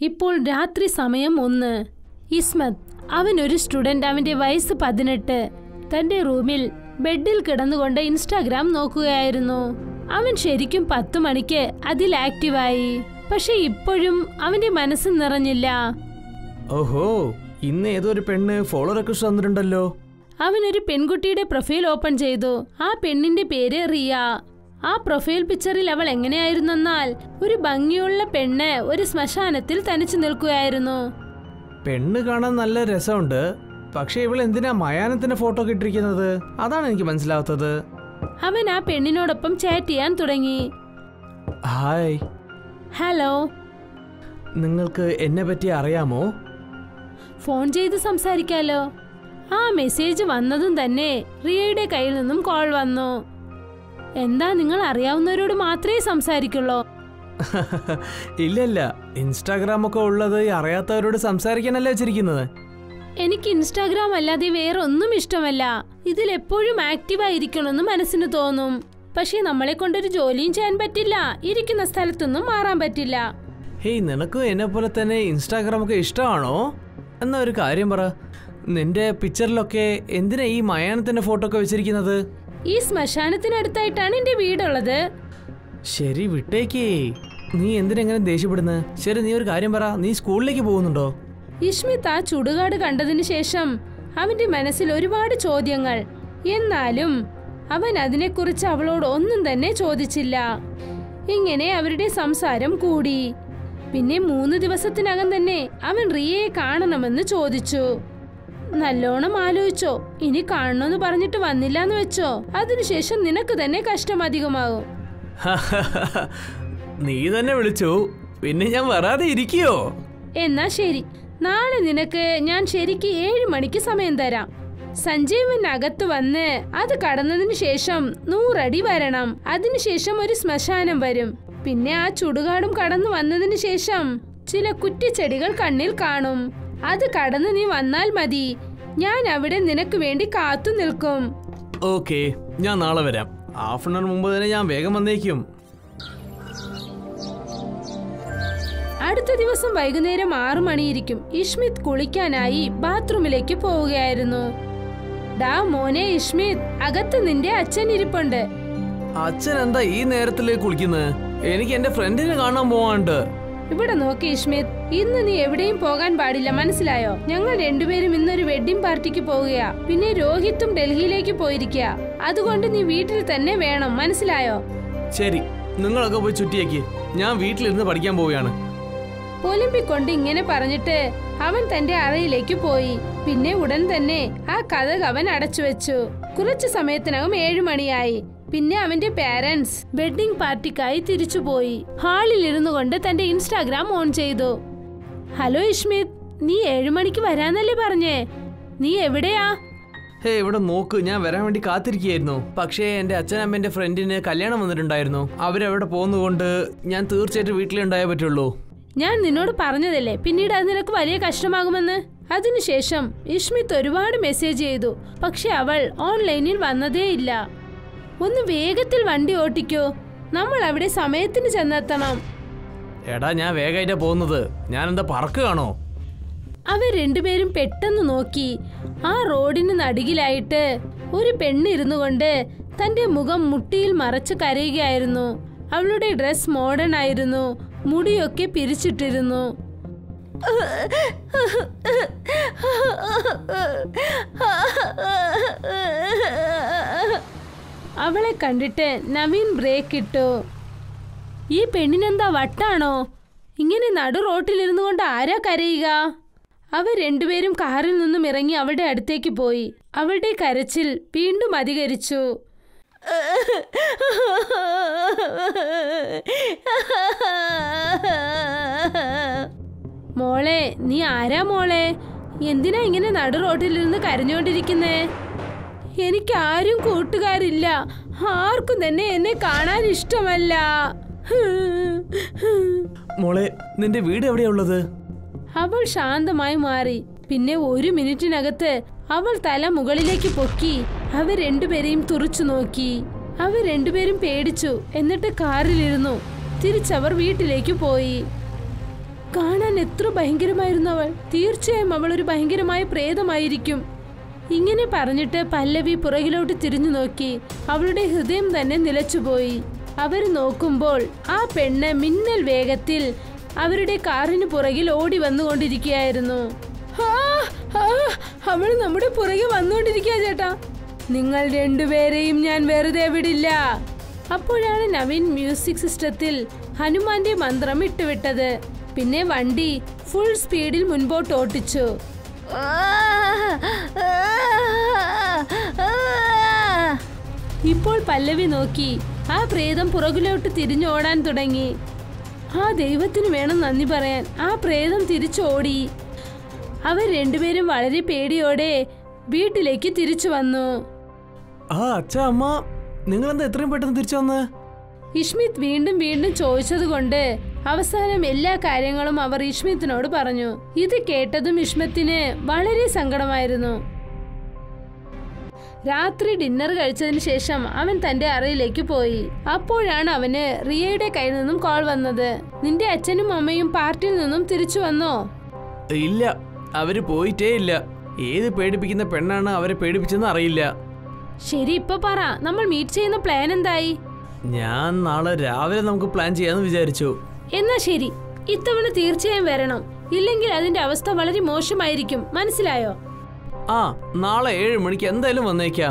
ഇപ്പോൾ രാത്രി സമയം ഒന്ന് ഇസ്മത് അവൻ ഒരു സ്റ്റുഡന്റ് അവന്റെ വയസ്സ് പതിനെട്ട് തന്റെ റൂമിൽ ബെഡിൽ കിടന്നുകൊണ്ട് ഇൻസ്റ്റാഗ്രാം നോക്കുകയായിരുന്നു അവൻ ശരിക്കും പത്തു മണിക്ക് അതിൽ ആക്റ്റീവായി പക്ഷെ ഇപ്പോഴും അവന്റെ മനസ്സ് നിറഞ്ഞില്ല ഓഹോ ഇന്ന് ഏതോ ഒരു പെണ്ണ് ഫോളോ റിക്വസ്റ്റ് തന്നിട്ടുണ്ടല്ലോ അവൻ ഒരു പെൺകുട്ടിയുടെ പ്രൊഫൈൽ ഓപ്പൺ ചെയ്തു ആ പെണ്ണിന്റെ പേര് റിയ ആ പ്രൊഫൈൽ പിക്ചറിൽ അവൾ എങ്ങനെയായിരുന്നെന്നാൽ ഒരു ഭംഗിയുള്ള പെണ്ണ് ഒരു ശ്മശാനത്തിൽ തനിച്ചു നിൽക്കുകയായിരുന്നു പെണ്ണ് കാണാൻ നല്ല രസമുണ്ട് പക്ഷെ ഇവൾ എന്തിനാ മയാനത്തിന്റെ ഫോട്ടോ കിട്ടിയിരിക്കുന്നത് അതാണ് എനിക്ക് മനസ്സിലാവാത്തത് അവൻ ആ പെണ്ണിനോടൊപ്പം ചാറ്റ് ചെയ്യാൻ തുടങ്ങി ഹായ് ഹലോ നിങ്ങൾക്ക് എന്നെ പറ്റി അറിയാമോ ഫോൺ ചെയ്ത് സംസാരിക്കാലോ ആ മെസ്സേജ് വന്നതും തന്നെ റിയയുടെ കയ്യിൽ നിന്നും കോൾ വന്നു എന്താ നിങ്ങൾ അറിയാവുന്നവരോട് മാത്രമേ സംസാരിക്കുള്ളൂ ഇല്ല ഇല്ല ഇൻസ്റ്റാഗ്രാം ഒക്കെ ഉള്ളത് ഈ അറിയാത്തവരോട് സംസാരിക്കാനല്ലേ വെച്ചിരിക്കുന്നത് എനിക്ക് ഇൻസ്റ്റാഗ്രാം അല്ലാതെ വേറെ ഒന്നും ഇഷ്ടമല്ല ഇതിൽ എപ്പോഴും ആക്റ്റീവായിരിക്കണമെന്ന് മനസ്സിന് തോന്നും പക്ഷേ നമ്മളെ കൊണ്ടൊരു ജോലിയും ചെയ്യാൻ പറ്റില്ല ഇരിക്കുന്ന സ്ഥലത്തൊന്നും മാറാൻ പറ്റില്ല ഹേയ് നിനക്കും എന്നെ പോലെ തന്നെ ഇൻസ്റ്റാഗ്രാം ഒക്കെ ഇഷ്ടമാണോ എന്നാ ഒരു കാര്യം പറ നിന്റെ പിക്ചറിലൊക്കെ എന്തിനാ ഈ മയാനത്തിന്റെ ഫോട്ടോ ഒക്കെ വെച്ചിരിക്കുന്നത് ഈ ശ്മശാനത്തിനടുത്തായിട്ടാണ് എന്റെ വീടുള്ളത് ശരി വിട്ടേക്കേ നീ എന്തിനെങ്ങനെ ദേഷ്യപ്പെടുന്നത് ശരി നീ ഒരു കാര്യം പറ നീ സ്കൂളിലേക്ക് പോകുന്നുണ്ടോ ഇഷ്മിത്ത് ആ ചുടുകാട് കണ്ടതിന് ശേഷം അവന്റെ മനസ്സിൽ ഒരുപാട് ചോദ്യങ്ങൾ എന്നാലും അവൻ അതിനെക്കുറിച്ച് അവളോട് ഒന്നും തന്നെ ചോദിച്ചില്ല ഇങ്ങനെ അവരുടെ സംസാരം കൂടി പിന്നെ മൂന്ന് ദിവസത്തിനകം തന്നെ അവൻ റിയയെ കാണണമെന്ന് ചോദിച്ചു നല്ലോണം ആലോചിച്ചോ ഇനി കാണണമെന്ന് പറഞ്ഞിട്ട് വന്നില്ല എന്ന് വെച്ചോ അതിനുശേഷം നിനക്ക് തന്നെ കഷ്ടം അധികമാകും നീ തന്നെ വിളിച്ചു പിന്നെ ഞാൻ വരാതെ ഇരിക്കുകയോ എന്നാ ശരി നാളെ നിനക്ക് ഞാൻ ശരിക്ക് ഏഴ് മണിക്ക് സമയം തരാം സഞ്ജീവൻ അകത്ത് വന്ന് അത് കടന്നതിന് ശേഷം നൂറടി വരണം അതിനുശേഷം ഒരു ശ്മശാനം വരും പിന്നെ ആ ചുടുകാടും കടന്നു വന്നതിന് ശേഷം ചില കുറ്റിച്ചെടികൾ കണ്ണിൽ കാണും അത് കടന്ന് നീ വന്നാൽ മതി ഞാൻ അവിടെ നിനക്ക് വേണ്ടി കാത്തു നിൽക്കും ഓക്കെ ഞാൻ നാളെ വരാം ഹാഫ് ആൻ അവർ മുമ്പ് തന്നെ ഞാൻ വേഗം വന്നേക്കും അടുത്ത ദിവസം വൈകുന്നേരം ആറു മണിയിരിക്കും ഇഷ്മിത് കുളിക്കാനായി ബാത്റൂമിലേക്ക് പോവുകയായിരുന്നു ഡാ മോനെ ഇഷ്മിത് അകത്ത് നിന്റെ അച്ഛൻ ഇരിപ്പുണ്ട് അച്ഛൻ എന്താ ഈ നേരത്തില് കുളിക്കുന്നത് എനിക്ക് എന്റെ ഫ്രണ്ടിനെ കാണാൻ പോവാണ്ട് ഇവിടെ നോക്കി ഇഷ്മിത് ഇന്ന് നീ എവിടെയും പോകാൻ പാടില്ല മനസ്സിലായോ ഞങ്ങൾ രണ്ടുപേരും ഇന്നൊരു വെഡിങ് പാർട്ടിക്ക് പോവുകയാ പിന്നെ രോഹിത്തും ഡൽഹിയിലേക്ക് പോയിരിക്കുക അതുകൊണ്ട് നീ വീട്ടിൽ തന്നെ വേണം മനസ്സിലായോ ശരി നിങ്ങളൊക്കെ പോയി ചുറ്റിയേക്ക് ഞാൻ വീട്ടിലിരുന്ന് പഠിക്കാൻ പോവുകയാണ് പൊലിമ്പിക്കൊണ്ട് ഇങ്ങനെ പറഞ്ഞിട്ട് അവൻ തന്റെ അറയിലേക്ക് പോയി പിന്നെ ഉടൻ തന്നെ ആ കഥ അവൻ അടച്ചു വെച്ചു കുറച്ചു സമയത്തിനകം ഏഴു മണിയായി പിന്നെ അവന്റെ പാരന്റ്സ് വെഡിങ് പാർട്ടിക്കായി തിരിച്ചുപോയി ഹാളിൽ ഇരുന്നു കൊണ്ട് തന്റെ ഇൻസ്റ്റാഗ്രാം ഓൺ ചെയ്തു ഹലോ ഇഷ്മിത് നീ ഏഴു മണിക്ക് വരാന്നല്ലേ പറഞ്ഞേ നീ എവിടെയാ ഹേ ഇവിടെ നോക്ക് ഞാൻ വരാൻ വേണ്ടി കാത്തിരിക്കുകയായിരുന്നു പക്ഷേ എന്റെ അച്ഛനമ്മ എന്റെ ഫ്രണ്ടിന് കല്യാണം വന്നിട്ടുണ്ടായിരുന്നു അവരവിടെ പോകുന്നതുകൊണ്ട് ഞാൻ തീർച്ചയായിട്ടും വീട്ടിലുണ്ടായേ പറ്റുള്ളൂ ഞാൻ നിന്നോട് പറഞ്ഞതല്ലേ പിന്നീട് അത് നിനക്ക് വലിയ കഷ്ടമാകുമെന്ന് അതിനുശേഷം ഇഷ്മിത്ത് ഒരുപാട് മെസ്സേജ് ചെയ്തു പക്ഷെ അവൾ ഓൺലൈനിൽ വന്നതേയില്ല ഒന്ന് വേഗത്തിൽ വണ്ടി ഓട്ടിക്കോ നമ്മൾ അവിടെ സമയത്തിന് ചെന്നെത്തണം എടാ ഞാൻ വേഗമായിട്ടാ പോകുന്നത് ഞാൻ എന്താ പറക്കുകയാണോ അവർ രണ്ടുപേരും പെട്ടെന്ന് നോക്കി ആ റോഡിന് നടുകിലായിട്ട് ഒരു പെണ്ണ് ഇരുന്നു കൊണ്ട് തന്റെ മുഖം മുട്ടിയിൽ മറച്ച് കരയുകയായിരുന്നു അവളുടെ ഡ്രസ് മോഡേൺ ആയിരുന്നു മുടിയൊക്കെ പിരിച്ചിട്ടിരുന്നു അവളെ കണ്ടിട്ട് നവീൻ ബ്രേക്ക് ഇട്ടു ഈ പെണ്ണിനെന്താ വട്ടാണോ ഇങ്ങനെ നടു റോട്ടിലിരുന്നു കൊണ്ട് ആരാ കരയുക അവർ രണ്ടുപേരും കാറിൽ നിന്നും ഇറങ്ങി അവളുടെ അടുത്തേക്ക് പോയി അവളുടെ കരച്ചിൽ വീണ്ടും അധികരിച്ചു മോളെ നീ ആരാ മോളെ എന്തിനാ ഇങ്ങനെ നടു റോട്ടിലിരുന്ന് കരഞ്ഞോണ്ടിരിക്കുന്നേ എനിക്ക് ആരും കൂട്ടുകാരില്ല ആർക്കും തന്നെ എന്നെ കാണാൻ ഇഷ്ടമല്ല മോളെ നിന്റെ വീട് എവിടെയാ ഉള്ളത് അവൾ ശാന്തമായി മാറി പിന്നെ ഒരു മിനിറ്റിനകത്ത് അവൾ തല മുകളിലേക്ക് പൊക്കി അവർ രണ്ടുപേരെയും തുറച്ചു നോക്കി അവർ രണ്ടുപേരും പേടിച്ചു എന്നിട്ട് കാറിലിരുന്നു തിരിച്ചവർ വീട്ടിലേക്ക് പോയി കാണാൻ എത്ര ഭയങ്കരമായിരുന്നു അവൾ തീർച്ചയായും അവൾ ഒരു ഭയങ്കരമായ പ്രേതമായിരിക്കും ഇങ്ങനെ പറഞ്ഞിട്ട് പല്ലവി പുറകിലോട്ട് തിരിഞ്ഞു നോക്കി അവളുടെ ഹൃദയം തന്നെ നിലച്ചുപോയി അവർ നോക്കുമ്പോൾ ആ പെണ്ണ് മിന്നൽ വേഗത്തിൽ അവരുടെ കാറിന് പുറകിൽ ഓടി വന്നുകൊണ്ടിരിക്കുകയായിരുന്നു ആ, ആ, അവൾ നമ്മുടെ പുറകെ വന്നുകൊണ്ടിരിക്കുക ചേട്ടാ നിങ്ങൾ രണ്ടുപേരെയും ഞാൻ വെറുതെ വിടില്ല അപ്പോഴാണ് നവീൻ മ്യൂസിക് സിസ്റ്റത്തിൽ ഹനുമാന്റെ മന്ത്രം ഇട്ടുവിട്ടത് പിന്നെ വണ്ടി ഫുൾ സ്പീഡിൽ മുൻപോട്ട് ഓട്ടിച്ചു ഇപ്പോൾ പല്ലവി നോക്കി ആ പ്രേതം പുറകിലോട്ട് തിരിഞ്ഞോടാൻ തുടങ്ങി ആ ദൈവത്തിന് വേണം നന്ദി പറയാൻ ആ പ്രേതം തിരിച്ചോടി അവർ രണ്ടുപേരും വളരെ പേടിയോടെ വീട്ടിലേക്ക് തിരിച്ചു വന്നു ആ അച്ഛ അമ്മ നിങ്ങളെന്താ എത്രയും പെട്ടെന്ന് തിരിച്ചു വന്ന് ഇഷ്മിത് വീണ്ടും വീണ്ടും ചോദിച്ചതുകൊണ്ട് അവസാനം എല്ലാ കാര്യങ്ങളും അവർ ഇഷ്മിത്തിനോട് പറഞ്ഞു ഇത് കേട്ടതും ഇഷ്മത്തിന് വളരെ സങ്കടമായിരുന്നു രാത്രി ഡിന്നർ കഴിച്ചതിന് ശേഷം അവൻ തന്റെ അറയിലേക്ക് പോയി അപ്പോഴാണ് അവന് റിയയുടെ കയ്യിൽ നിന്നും കോൾ വന്നത് നിന്റെ അച്ഛനും അമ്മയും പാർട്ടിയിൽ നിന്നും തിരിച്ചു വന്നോ ഇല്ല അവര് പോയിട്ടേ ഇല്ല ഏത് പേടിപ്പിക്കുന്ന പെണ്ണാണ് അവരെ പേടിപ്പിച്ചെന്ന് അറിയില്ല ശരി ഇപ്പൊ പറ നമ്മൾ മീറ്റ് ചെയ്യുന്ന പ്ലാൻ എന്തായി ഞാൻ നാളെ രാവിലെ നമുക്ക് പ്ലാൻ ചെയ്യാന്ന് വിചാരിച്ചു എന്നാ ശരി ഇത്തവണ തീർച്ചയായും വരണം ഇല്ലെങ്കിൽ അതിന്റെ അവസ്ഥ വളരെ മോശമായിരിക്കും മനസ്സിലായോ ആ നാളെ ഏഴ് മണിക്ക് എന്തായാലും വന്നേക്കാം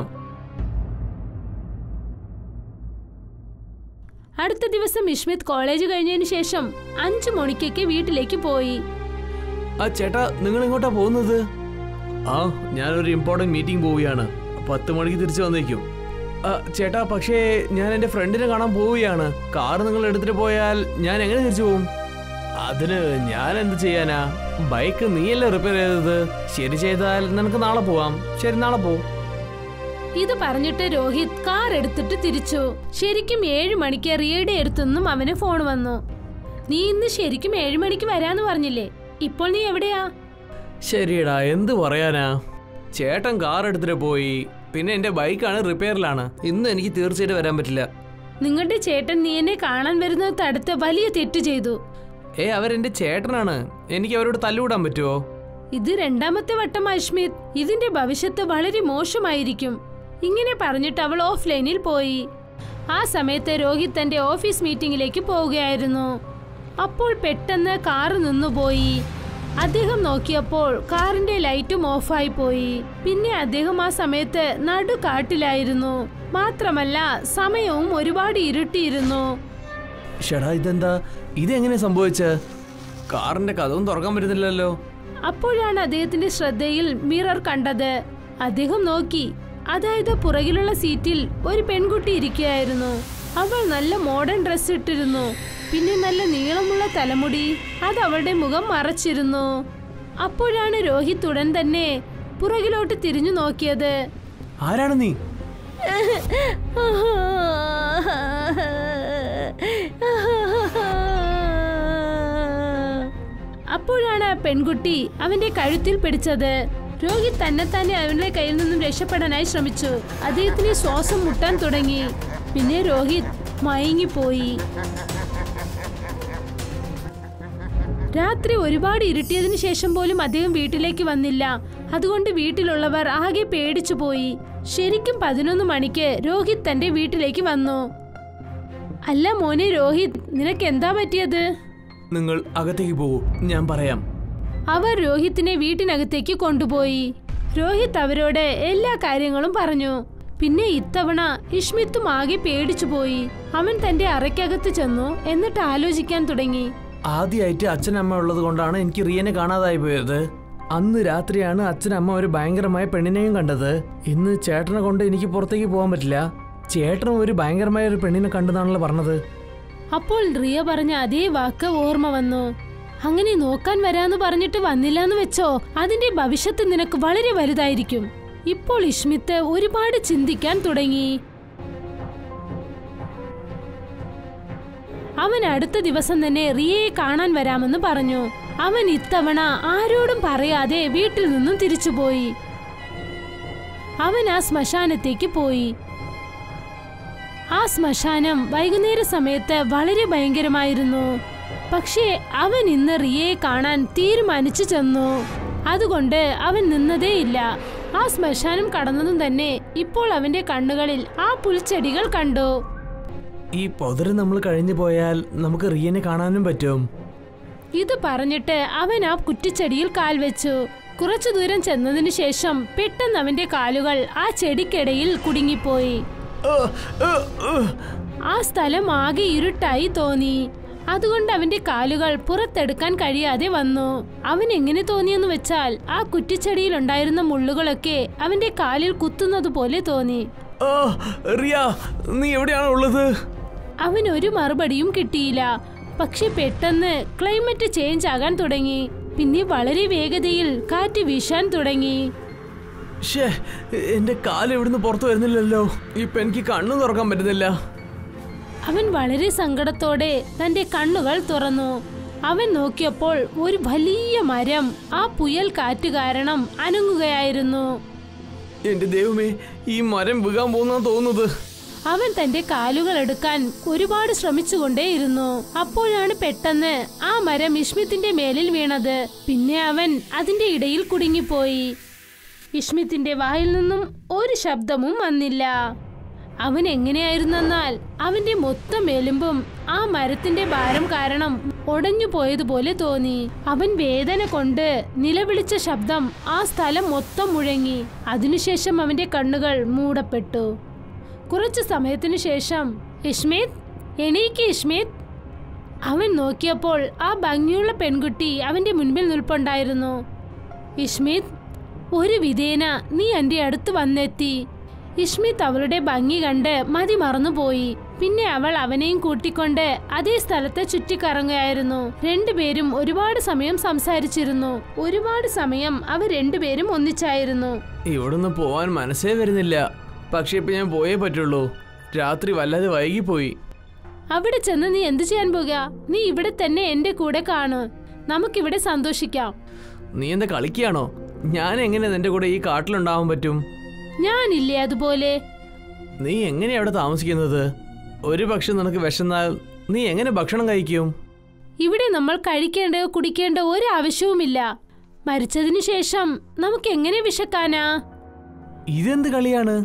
അടുത്ത ദിവസം ഇഷ്മിത് കോളേജ് കഴിഞ്ഞതിന് ശേഷം അഞ്ചു മണിക്കൊക്കെ വീട്ടിലേക്ക് പോയി ആ ചേട്ടാ നിങ്ങൾ എങ്ങോട്ടാ പോകുന്നത് ആ ഞാനൊരു ഇമ്പോർട്ടന്റ് മീറ്റിംഗ് പോവുകയാണ് പത്ത് മണിക്ക് തിരിച്ചു വന്നേക്കും ആ, ചേട്ടാ പക്ഷേ ഞാൻ എൻ്റെ ഫ്രണ്ടിനെ കാണാൻ പോവുകയാണ് കാർ നിങ്ങൾ എടുത്തിട്ട് പോയാൽ ഞാൻ എങ്ങനെ തിരിച്ചു പോകും അതിന് ഞാൻ എന്ത് ചെയ്യാനാ ബൈക്ക് നീയല്ലേ റിപ്പയർ ചെയ്തത് ശരി ചെയ്താൽ നിനക്ക് നാളെ പോവാം ശരി നാളെ പോ ഇത് പറഞ്ഞിട്ട് രോഹിത് കാർ എടുത്തിട്ട് തിരിച്ചു ശരിക്കും ഏഴു മണിക്ക് റിയയുടെ അടുത്തുനിന്നും അവന് ഫോൺ വന്നു നീ ഇന്ന് ശരിക്കും ഏഴു മണിക്ക് വരാന്ന് പറഞ്ഞില്ലേ ഇപ്പോൾ നീ എവിടെയാ ശരിയടാ എന്ത് പറയാനാ ചേട്ടൻ കാർ എടുത്തിട്ട് പോയി പിന്നെ എൻ്റെ ബൈക്കാണ് റിപ്പയറിലാണ് ഇന്ന് എനിക്ക് തീർച്ചയായിട്ടും വരാൻ പറ്റില്ല നിങ്ങളുടെ ചേട്ടൻ നീ എന്നെ കാണാൻ വരുന്നത് തടുത്ത് വലിയ തെറ്റ് ചെയ്തു ഏ അവരെന്റെ ചേട്ടനാണ് എനിക്ക് അവരോട് തല്ലുകൂടാൻ പറ്റുമോ ഇത് രണ്ടാമത്തെ വട്ടം അഷ്മിത് ഇതിന്റെ ഭവിഷ്യത്ത് വളരെ മോശമായിരിക്കും ഇങ്ങനെ പറഞ്ഞിട്ട് അവൾ ഓഫ്ലൈനിൽ പോയി ആ സമയത്ത് രോഹിത് തന്റെ ഓഫീസ് മീറ്റിംഗിലേക്ക് പോവുകയായിരുന്നു അപ്പോൾ പെട്ടെന്ന് കാറ് നിന്നുപോയി അദ്ദേഹം നോക്കിയപ്പോൾ കാറിന്റെ ലൈറ്റും ഓഫായി പോയി പിന്നെ അദ്ദേഹം ആ സമയത്ത് നടുകാട്ടിലായിരുന്നു മാത്രമല്ല സമയവും ഒരുപാട് ഇരുട്ടിയിരുന്നു ഷടാ ഇതെന്താ ഇതെങ്ങനെ സംഭവിച്ച കാറിന്റെ കഥവും തുറക്കാൻ പറ്റുന്നില്ലല്ലോ അപ്പോഴാണ് അദ്ദേഹത്തിന്റെ ശ്രദ്ധയിൽ മിറർ കണ്ടത് അദ്ദേഹം നോക്കി അതായത് പുറകിലുള്ള സീറ്റിൽ ഒരു പെൺകുട്ടി ഇരിക്കുകയായിരുന്നു അവൾ നല്ല മോഡേൺ ഡ്രസ് ഇട്ടിരുന്നു പിന്നെ നല്ല നീളമുള്ള തലമുടി അത് അവളുടെ മുഖം മറച്ചിരുന്നു അപ്പോഴാണ് രോഹിത് ഉടൻ തന്നെ പുറകിലോട്ട് തിരിഞ്ഞു നോക്കിയത് ആരാണ് നീ അപ്പോഴാണ് ആ പെൺകുട്ടി അവന്റെ കഴുത്തിൽ പിടിച്ചത് രോഹിത് തന്നെ തന്നെ അവന്റെ കയ്യിൽ നിന്നും രക്ഷപ്പെടാനായി ശ്രമിച്ചു അദ്ദേഹത്തിന് ശ്വാസം മുട്ടാൻ തുടങ്ങി പിന്നെ രോഹിത് മയങ്ങിപ്പോയി രാത്രി ഒരുപാട് ഇരുട്ടിയതിനു ശേഷം പോലും അദ്ദേഹം വീട്ടിലേക്ക് വന്നില്ല അതുകൊണ്ട് വീട്ടിലുള്ളവർ ആകെ പേടിച്ചു പോയി ശരിക്കും പതിനൊന്ന് മണിക്ക് രോഹിത് തന്റെ വീട്ടിലേക്ക് വന്നു അല്ല മോനെ രോഹിത് നിനക്ക് എന്താ പറ്റിയത് നിങ്ങൾ അകത്തേക്ക് പോകൂ ഞാൻ പറയാം അവർ രോഹിത്തിനെ വീട്ടിനകത്തേക്ക് കൊണ്ടുപോയി രോഹിത് അവരോട് എല്ലാ കാര്യങ്ങളും പറഞ്ഞു പിന്നെ ഇത്തവണ ഇഷ്മിത്തും ആകെ പേടിച്ചു പോയി അവൻ തന്റെ അറയ്ക്കകത്ത് ചെന്നു എന്നിട്ട് ആലോചിക്കാൻ തുടങ്ങി ആദ്യമായിട്ട് അച്ഛനമ്മ ഉള്ളത് കൊണ്ടാണ് എനിക്ക് റിയനെ കാണാതായി പോയത് അന്ന് രാത്രിയാണ് അച്ഛനമ്മ ഒരു ഭയങ്കരമായ പെണ്ണിനെയും കണ്ടത് ഇന്ന് ചേട്ടനെ കൊണ്ട് എനിക്ക് പുറത്തേക്ക് പോകാൻ പറ്റില്ല ചേട്ടനും ഒരു ഭയങ്കരമായ ഒരു പെണ്ണിനെ കണ്ടെന്നാണല്ലോ പറഞ്ഞത് അപ്പോൾ റിയ പറഞ്ഞ അതേ വാക്ക് ഓർമ്മ വന്നു അങ്ങനെ നോക്കാൻ വരാന്ന് പറഞ്ഞിട്ട് വന്നില്ലാന്ന് വെച്ചോ അതിന്റെ ഭവിഷ്യത്ത് നിനക്ക് വളരെ വലുതായിരിക്കും ഇപ്പോൾ ഇഷ്മിത്ത് ഒരുപാട് ചിന്തിക്കാൻ തുടങ്ങി അവൻ അടുത്ത ദിവസം തന്നെ റിയയെ കാണാൻ വരാമെന്ന് പറഞ്ഞു അവൻ ഇത്തവണ ആരോടും പറയാതെ വീട്ടിൽ നിന്നും തിരിച്ചുപോയി അവൻ ആ ശ്മശാനത്തേക്ക് പോയി ആ ശ്മശാനം വൈകുന്നേര സമയത്ത് വളരെ ഭയങ്കരമായിരുന്നു പക്ഷേ അവൻ ഇന്ന് റിയയെ കാണാൻ തീരുമാനിച്ചു ചെന്നു അതുകൊണ്ട് അവൻ നിന്നതേയില്ല ആ ശ്മശാനം കടന്നതും തന്നെ ഇപ്പോൾ അവന്റെ കണ്ണുകളിൽ ആ പുൽച്ചെടികൾ കണ്ടു ഈ പൊതറ് നമ്മൾ കഴിഞ്ഞു പോയാൽ നമുക്ക് റിയനെ കാണാനും പറ്റും ഇത് പറഞ്ഞിട്ട് അവൻ ആ കുറ്റിച്ചെടിയിൽ കാൽ വെച്ചു കുറച്ചു ദൂരം ചെന്നതിനു ശേഷം പെട്ടെന്ന് അവന്റെ കാലുകൾ ആ ചെടിക്കിടയിൽ കുടുങ്ങിപ്പോയി ആ, ആ, ആ. ആ സ്ഥലം ആകെ ഇരുട്ടായി തോന്നി അതുകൊണ്ട് അവന്റെ കാലുകൾ പുറത്തെടുക്കാൻ കഴിയാതെ വന്നു അവൻ എങ്ങനെ തോന്നിയെന്ന് വെച്ചാൽ ആ കുറ്റിച്ചെടിയിൽ ഉണ്ടായിരുന്ന മുള്ളുകളൊക്കെ അവന്റെ കാലിൽ കുത്തുന്നത് പോലെ തോന്നി ആ, റിയ നീ എവിടെയാണ് ഉള്ളത് അവൻ ഒരു മറുപടിയും കിട്ടിയില്ല പക്ഷെ പെട്ടെന്ന് ക്ലൈമറ്റ് ചേഞ്ച് ആകാൻ തുടങ്ങി പിന്നെ വളരെ വേഗതയിൽ കാറ്റ് വീശാൻ തുടങ്ങി ഷേ എന്റെ കാല് ഇവിടുന്ന് പുറത്തു വരുന്നില്ലല്ലോ ഇപ്പൊ എനിക്ക് കണ്ണു തുറക്കാൻ പറ്റുന്നില്ല അവൻ വളരെ സങ്കടത്തോടെ തന്റെ കണ്ണുകൾ തുറന്നു അവൻ നോക്കിയപ്പോൾ ഒരു വലിയ മരം ആ പുയൽ കാറ്റ് കാരണം അനങ്ങുകയായിരുന്നു എന്റെ ദൈവമേ ഈ മരം വീകാൻ പോകുന്ന തോന്നുന്നത് അവൻ തന്റെ കാലുകൾ എടുക്കാൻ ഒരുപാട് ശ്രമിച്ചുകൊണ്ടേയിരുന്നു അപ്പോഴാണ് പെട്ടെന്ന് ആ മരം ഇഷ്മിത്തിന്റെ മേലിൽ വീണത് പിന്നെ അവൻ അതിന്റെ ഇടയിൽ കുടുങ്ങിപ്പോയി ഇഷ്മിത്തിന്റെ വായിൽ നിന്നും ഒരു ശബ്ദവും വന്നില്ല അവൻ എങ്ങനെയായിരുന്നെന്നാൽ അവന്റെ മൊത്തം എലുമ്പും ആ മരത്തിന്റെ ഭാരം കാരണം ഒടഞ്ഞു പോയതുപോലെ തോന്നി അവൻ വേദന കൊണ്ട് നിലവിളിച്ച ശബ്ദം ആ സ്ഥലം മൊത്തം മുഴങ്ങി അതിനുശേഷം അവന്റെ കണ്ണുകൾ മൂടപ്പെട്ടു കുറച്ചു സമയത്തിനു ശേഷം ഇഷ്മേത് എണീക്ക് ഇഷ്മേത് അവൻ നോക്കിയപ്പോൾ ആ ഭംഗിയുള്ള പെൺകുട്ടി അവന്റെ മുൻപിൽ നിൽപ്പുണ്ടായിരുന്നു ഇഷ്മിത് ഒരു വിധേന നീ എൻ്റെ അടുത്ത് വന്നെത്തി ഇഷ്മിത് അവളുടെ ഭംഗി കണ്ട് മതി മറന്നുപോയി പിന്നെ അവൾ അവനെയും കൂട്ടിക്കൊണ്ട് അതേ സ്ഥലത്ത് ചുറ്റിക്കറങ്ങുകയായിരുന്നു രണ്ടുപേരും ഒരുപാട് സമയം സംസാരിച്ചിരുന്നു ഒരുപാട് സമയം അവർ രണ്ടുപേരും ഒന്നിച്ചായിരുന്നു ഇവിടുന്ന് പോവാൻ മനസ്സേ വരുന്നില്ല പക്ഷെ ഇപ്പൊ ഞാൻ പോയേ പറ്റുള്ളൂ രാത്രി വല്ലാതെ വൈകിപ്പോയി അവിടെ ചെന്ന് നീ എന്തു ചെയ്യാൻ പോകുക നീ ഇവിടെ തന്നെ എന്റെ കൂടെ കാണു നമുക്കിവിടെ സന്തോഷിക്കാം നീ എന്താ കളിക്കുകയാണോ ഞാൻ എങ്ങനെ നിന്റെ കൂടെ ഈ കാട്ടിലുണ്ടാവാൻ പറ്റും ഞാനില്ലേ അതുപോലെ നീ എങ്ങനെയാ അവിടെ താമസിക്കുന്നത് ഒരു പക്ഷെ നിനക്ക് വിശന്നാൽ നീ എങ്ങനെ ഭക്ഷണം കഴിക്കും ഇവിടെ നമ്മൾ കഴിക്കേണ്ട കുടിക്കേണ്ട ഒരു ആവശ്യവുമില്ല മരിച്ചതിനു ശേഷം നമുക്ക് എങ്ങനെ വിശക്കാനാ ഇതെന്ത് കളിയാണ്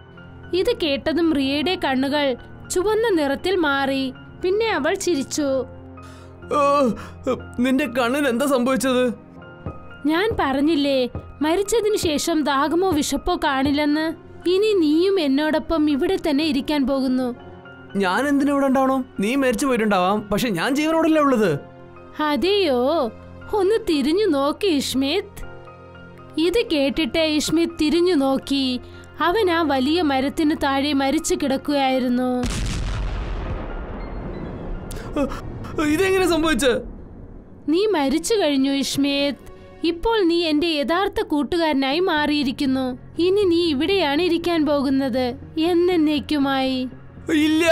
ഇത് കേട്ടതും റിയയുടെ കണ്ണുകൾ ചുവന്ന നിറത്തിൽ മാറി പിന്നെ അവൾ ചിരിച്ചു ഓ, നിന്റെ കണ്ണിന് എന്താ സംഭവിച്ചത് ഞാൻ പറഞ്ഞില്ലേ മരിച്ചതിനു ശേഷം ദാഹമോ വിശപ്പോ കാണില്ലെന്ന് ഇനി നീയും എന്നോടൊപ്പം ഇവിടെ തന്നെ ഇരിക്കാൻ പോകുന്നു ഞാൻ എന്തിനു ഇവിടെ ഉണ്ടാവണം നീ മരിച്ചു പോയിട്ടുണ്ടാവാം പക്ഷെ ഞാൻ ജീവനോടല്ലേ ഉള്ളത് അതെയോ ഒന്ന് തിരിഞ്ഞു നോക്കി ഇഷ്മിത് ഇത് കേട്ടിട്ട് ഇഷ്മിത് തിരിഞ്ഞു നോക്കി അവൻ ആ വലിയ മരത്തിന് താഴെ മരിച്ചു കിടക്കുകയായിരുന്നു ഇതെങ്ങനെ സംഭവിച്ച നീ മരിച്ചു കഴിഞ്ഞു ഇഷ്മേത് ഇപ്പോൾ നീ എന്റെ യഥാർത്ഥ കൂട്ടുകാരനായി മാറിയിരിക്കുന്നു ഇനി നീ ഇവിടെയാണ് ഇരിക്കാൻ പോകുന്നത് എന്നേക്കുമായി ഇല്ല